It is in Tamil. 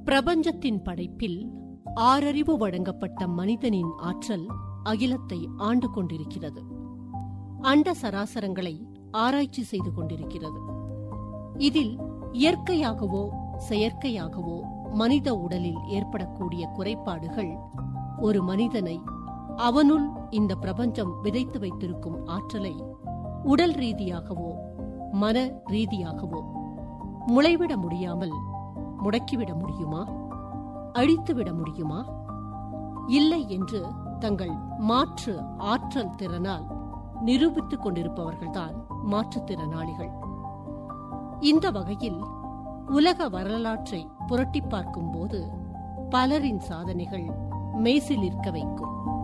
பிரபஞ்சத்தின் படைப்பில் ஆறறிவு வழங்கப்பட்ட மனிதனின் ஆற்றல் அகிலத்தை ஆண்டு கொண்டிருக்கிறது அண்ட சராசரங்களை ஆராய்ச்சி செய்து கொண்டிருக்கிறது இதில் இயற்கையாகவோ செயற்கையாகவோ மனித உடலில் ஏற்படக்கூடிய குறைபாடுகள் ஒரு மனிதனை அவனுள் இந்த பிரபஞ்சம் விதைத்து வைத்திருக்கும் ஆற்றலை உடல் ரீதியாகவோ மன ரீதியாகவோ முளைவிட முடியாமல் முடக்கிவிட முடியுமா அழித்துவிட முடியுமா இல்லை என்று தங்கள் மாற்று ஆற்றல் திறனால் நிரூபித்துக் கொண்டிருப்பவர்கள்தான் மாற்றுத்திறனாளிகள் இந்த வகையில் உலக வரலாற்றை புரட்டி பார்க்கும்போது பலரின் சாதனைகள் மெய்சிலிருக்க வைக்கும்